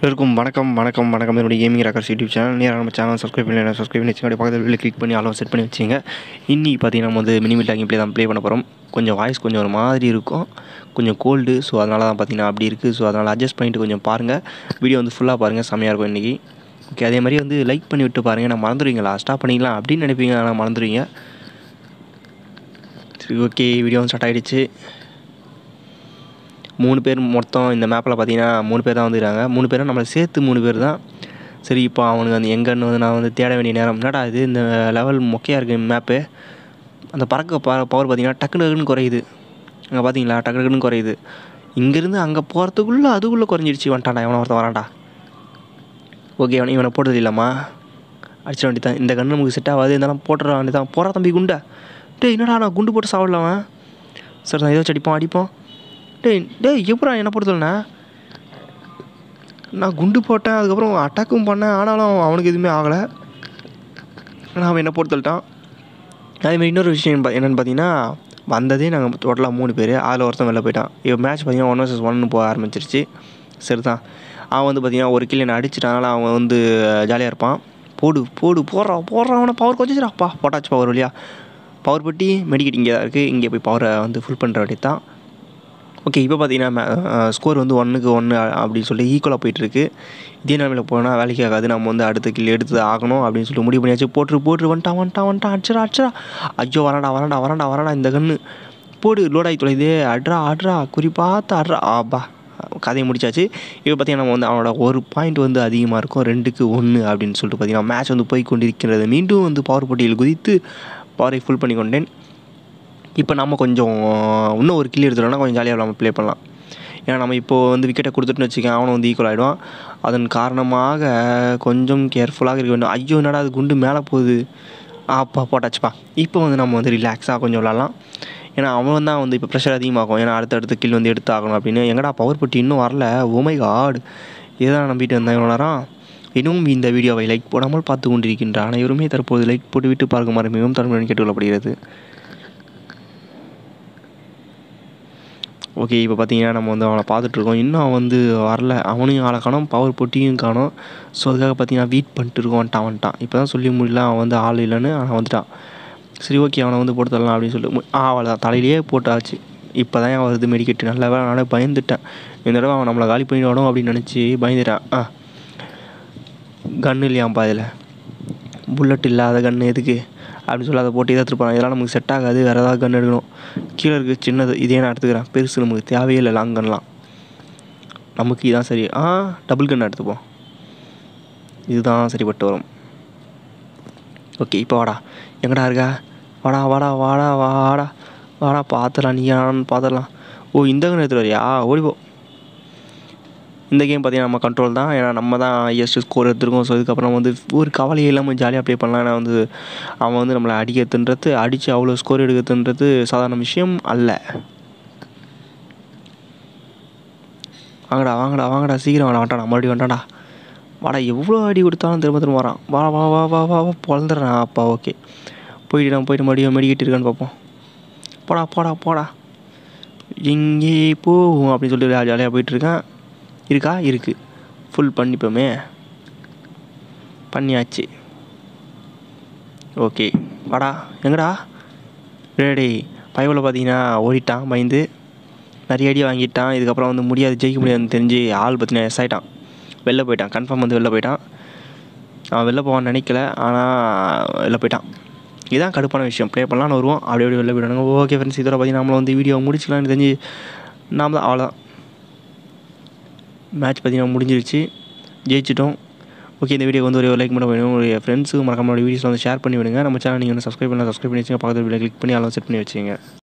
எல்லாருக்கும் வணக்கம் வணக்கம் வணக்கம் என்னுடைய கேமிங் ராக்கர்ஸ் யூடியூப் சேனல் நேராக நம்ம சேனல் சப்ஸ்கிரைப் பண்ணி சப்ஸ்கிரைப் பண்ணி வச்சுங்க பக்கத்தில் வெளியே கிளிக் பண்ணி அளவு செட் பண்ணி வச்சுங்க இன்னைக்கு பார்த்தீங்கன்னா நம்ம வந்து மினிமில் டாக்கிங் ப்ளே தான் ப்ளே பண்ண போகிறோம் கொஞ்சம் வாய்ஸ் கொஞ்சம் ஒரு மாதிரி இருக்கும் கொஞ்சம் கோல்டு ஸோ அதனால தான் பார்த்தீங்கன்னா அப்படி இருக்குது ஸோ அதனால் அட்ஜஸ்ட் பண்ணிட்டு கொஞ்சம் பாருங்கள் வீடியோ வந்து ஃபுல்லாக பாருங்கள் செம்மையாக இருக்கும் இன்றைக்கி ஓகே அதே மாதிரி வந்து லைக் பண்ணி விட்டு பாருங்கள் நான் மறந்துடுவீங்க லாஸ்ட்டாக பண்ணிக்கலாம் அப்படின்னு நினைப்பீங்க ஆனால் மறந்துடுவீங்க சரி ஓகே வீடியோ வந்து ஸ்டார்ட் ஆகிடுச்சு மூணு பேர் மொத்தம் இந்த மேப்பில் பார்த்தீங்கன்னா மூணு பேர் தான் வந்துருக்காங்க மூணு பேரும் நம்மளை சேர்த்து மூணு பேர் தான் சரி இப்போ அவனுக்கு அந்த எங்கன்னு வந்து நான் வந்து தேட வேண்டிய நேரம் என்னடா இது இந்த லெவல் மொக்கையாக இருக்குது மேப்பு அந்த பறக்க ப பவர் பார்த்தீங்கன்னா டக்கு டக்குன்னு குறையுது அங்கே பார்த்தீங்களா டக்கு டக்குன்னு குறையுது இங்கேருந்து அங்கே போகிறதுக்குள்ளே அதுக்குள்ளே குறைஞ்சிடுச்சு வந்துட்டான்டா இவனை ஒருத்தன் வரான்டா ஓகே அவனை இவனை போட்டது இல்லைம்மா அடிச்சிட வேண்டி தான் இந்த கன்று நமக்கு செட் ஆகாது இருந்தாலும் போட்டுற வேண்டி தான் போகிறா தம்பி குண்டை டேய் என்னடா நான் குண்டு போட்டு சாப்பிடல அவன் சரி நான் ஏதாச்சும் அடிப்போம் அடிப்போம் டேய் டேய் எப்படா என்ன பொறுத்தலண்ணா நான் குண்டு போட்டேன் அதுக்கப்புறம் அட்டாக்கும் பண்ணேன் ஆனாலும் அவனுக்கு எதுவுமே ஆகலை ஆனால் அவன் என்ன பொறுத்தல்ட்டான் அதேமாதிரி இன்னொரு விஷயம் பா- என்னென்னு பார்த்தீங்கன்னா வந்ததே நாங்கள் டோட்டலாக மூணு பேர் அதில் ஒருத்தன் வெளில போயிட்டான் இப்போ மேட்ச் பார்த்தீங்கன்னா ஒன் வர்சஸ் ஒன்னு போக ஆரம்பிச்சிருச்சு சரி தான் அவன் வந்து பார்த்தீங்கன்னா ஒரு கில் என்னை அடிச்சிட்டானால அவன் வந்து ஜாலியாக இருப்பான் போடு போடு போடுறான் போடுறான் அவனை பவர் கொஞ்சிச்சிடாப்பா போட்டாச்சு பவர் வழியா பவர் பட்டி மெடிக்கெட் இங்கே தான் இருக்குது இங்கே போய் பவரை வந்து ஃபுல் பண்ணுற வேண்டியது தான் ஓகே இப்போ பார்த்தீங்கன்னா ஸ்கோர் வந்து ஒன்றுக்கு ஒன்று அப்படின்னு சொல்லி ஈக்குவலாக போயிட்டுருக்கு இதே நிலமையில் போனால் வேலைக்கு ஆகாது நம்ம வந்து அடுத்த கில் எடுத்து ஆகணும் அப்படின்னு சொல்லி முடிவு பண்ணியாச்சு போட்டு போட்டு வந்துட்டான் வந்துட்டான் வந்துட்டான் அடிச்சடா அடிச்சடா ஐயோ வரண்டா வரண்டா வரண்டா வரண்டா இந்த கன்று போடு லோட் ஆகி தொலையுது அட்ரா அட்ரா குறிப்பாத்து அட்ரா ஆபா கதையை முடிச்சாச்சு இப்போ பார்த்தீங்கன்னா நம்ம வந்து அவனோட ஒரு பாயிண்ட் வந்து அதிகமாக இருக்கும் ரெண்டுக்கு ஒன்று அப்படின்னு சொல்லிட்டு பார்த்தீங்கன்னா மேட்ச் வந்து போய் கொண்டிருக்கிறது மீண்டும் வந்து பவர் போட்டியில் குதித்து பவரை ஃபுல் பண்ணி கொண்டேன் இப்போ நம்ம கொஞ்சம் இன்னும் ஒரு கில் எடுத்துட்டோம்னா கொஞ்சம் ஜாலியாக நம்ம ப்ளே பண்ணலாம் ஏன்னா நம்ம இப்போது வந்து விக்கெட்டை கொடுத்துட்டுன்னு வச்சுக்கேன் அவனும் வந்து ஈக்குவல் ஆகிடுவான் அதன் காரணமாக கொஞ்சம் கேர்ஃபுல்லாக இருக்க வேண்டும் ஐயோ என்னடா அது குண்டு மேலே போகுது அப்பா போட்டாச்சுப்பா இப்போ வந்து நம்ம வந்து ரிலாக்ஸாக கொஞ்சம் விளாட்லாம் ஏன்னா அவன் தான் வந்து இப்போ ப்ரெஷர் அதிகமாகும் ஏன்னா அடுத்தடுத்த கில் வந்து எடுத்து ஆகணும் அப்படின்னு எங்கடா பவர் பட்டி இன்னும் வரல ஓமை காட் இதுதான் நம்பிட்டு வந்தேன் இவ்வளோ நேரம் இன்னும் இந்த வீடியோவை லைக் போடாமல் பார்த்து கொண்டிருக்கின்ற அனைவருமே தற்போது லைக் போட்டு விட்டு பார்க்குமாறு மிகவும் தரமுடன் கேட்டுக்கொள்ளப்படுகிறது ஓகே இப்போ பார்த்தீங்கன்னா நம்ம வந்து அவனை பார்த்துட்ருக்கோம் இன்னும் அவன் வந்து வரல அவனையும் ஆளை காணோம் பவர் பொட்டியும் காணோம் ஸோ அதுக்காக பார்த்தீங்கன்னா வெயிட் பண்ணிட்டு இருக்கோம் வந்துட்டான் வந்துட்டான் இப்போ தான் சொல்லி முடியல அவன் வந்து ஆள் இல்லைன்னு அவன் வந்துட்டான் சரி ஓகே அவனை வந்து போட்டு தரலாம் அப்படின்னு சொல்லிட்டு மு- ஆ அவ்வளோதான் தலையிலேயே போட்டாச்சு இப்போ தான் அவன் வருது மெடிக்கெட்டு நல்ல வேலை நானே பயந்துட்டேன் இந்த தடவை அவன் நம்மளை காலி பண்ணிடுவானோ அப்படின்னு நினச்சி பயந்துட்டான் ஆ கன்று இல்லையாம்ப்பா இதில் புல்லட் இல்லாத கன்று எதுக்கு அப்படின்னு சொல்லி அதை போட்டு இதை எடுத்துருப்பான் இதெல்லாம் நமக்கு செட் ஆகாது வேறு ஏதாவது கன் எடுக்கணும் கீழே இருக்குது சின்னது இதே நான் எடுத்துக்கிறேன் பெருசு நமக்கு தேவையே இல்லை லாங் கன்லாம் நமக்கு இதான் சரி ஆ டபுள் கன் எடுத்துப்போம் இதுதான் சரிப்பட்டு வரும் ஓகே இப்போ வாடா எங்கடா இருக்கா வாடா வாடா வாடா வாடா வாடா பார்த்துடலாம் நீ நான் பார்த்துடலாம் ஓ இந்த கன் எடுத்துகிட்டு வரியா ஓடிப்போ இந்த கேம் பார்த்தீங்கன்னா நம்ம கண்ட்ரோல் தான் ஏன்னா நம்ம தான் ஹையஸ்ட் ஸ்கோர் எடுத்துருக்கோம் ஸோ இதுக்கப்புறம் வந்து ஒரு கவலையே இல்லாமல் ஜாலியாக ப்ளே பண்ணலாம் ஏன்னா வந்து அவன் வந்து நம்மளை அடிக்கிறதுன்றது அடித்து அவ்வளோ ஸ்கோர் எடுக்கிறதுன்றது சாதாரண விஷயம் அல்ல வாங்கடா வாங்கடா வாங்கடா சீக்கிரம் வாடா வந்துட்டாடா மறுபடியும் வந்துட்டாடா வாடா எவ்வளோ அடி கொடுத்தாலும் திரும்ப திரும்ப வரான் வா வா வா வா வா வா பொழந்துடுறான் அப்பா ஓகே போயிட்டு நம்ம போயிட்டு மறுபடியும் மெடிக்கிட்டு இருக்கான்னு பார்ப்போம் போடா போடா போடா எங்கே போவோம் அப்படின்னு சொல்லிட்டு ஜாலியாக போயிட்டுருக்கேன் இருக்கா இருக்குது ஃபுல் பண்ணிப்போமே பண்ணியாச்சு ஓகே வாடா எங்கடா டேடி பயவில் பார்த்தீங்கன்னா ஓடிட்டான் பயந்து நிறைய அடி வாங்கிட்டான் இதுக்கப்புறம் வந்து முடியாது ஜெயிக்க முடியாதுன்னு தெரிஞ்சு ஆள் பார்த்தீங்கன்னா எஸ் ஆகிட்டான் வெளில போயிட்டான் கன்ஃபார்ம் வந்து வெளில போயிட்டான் அவன் வெளில போவான்னு நினைக்கல ஆனால் வெளில போயிட்டான் இதுதான் கடுப்பான விஷயம் ப்ளே பண்ணலான்னு வருவோம் அப்படி அப்படி வெளில போயிட்டானுங்க ஓகே ஃப்ரெண்ட்ஸ் இதோட பார்த்தீங்கன்னா நம்மளை வந்து வீடியோ முடிச்சிக்கலாம்னு தெரிஞ்சு நாம் தான் அவ்வளோதான் மேட்ச் பார்த்தீங்கன்னா முடிஞ்சிருச்சு ஜெயிச்சிட்டோம் ஓகே இந்த வீடியோ வந்து ஒரு லைக் பண்ண வேணும் ஒரு ஃப்ரெண்ட்ஸுக்கு மறக்காம வீடியோஸ் வந்து ஷேர் பண்ணி விடுங்க நம்ம சேனல் நீங்கள் வந்து சப்ஸ்கிரைப் பண்ணலாம் சப்ஸ்கிரைப் பண்ணி வச்சுங்க பக்கத்தில் கிளிக் பண்ணி அதெல்லாம் செட் பண்ணி வச்சுங்க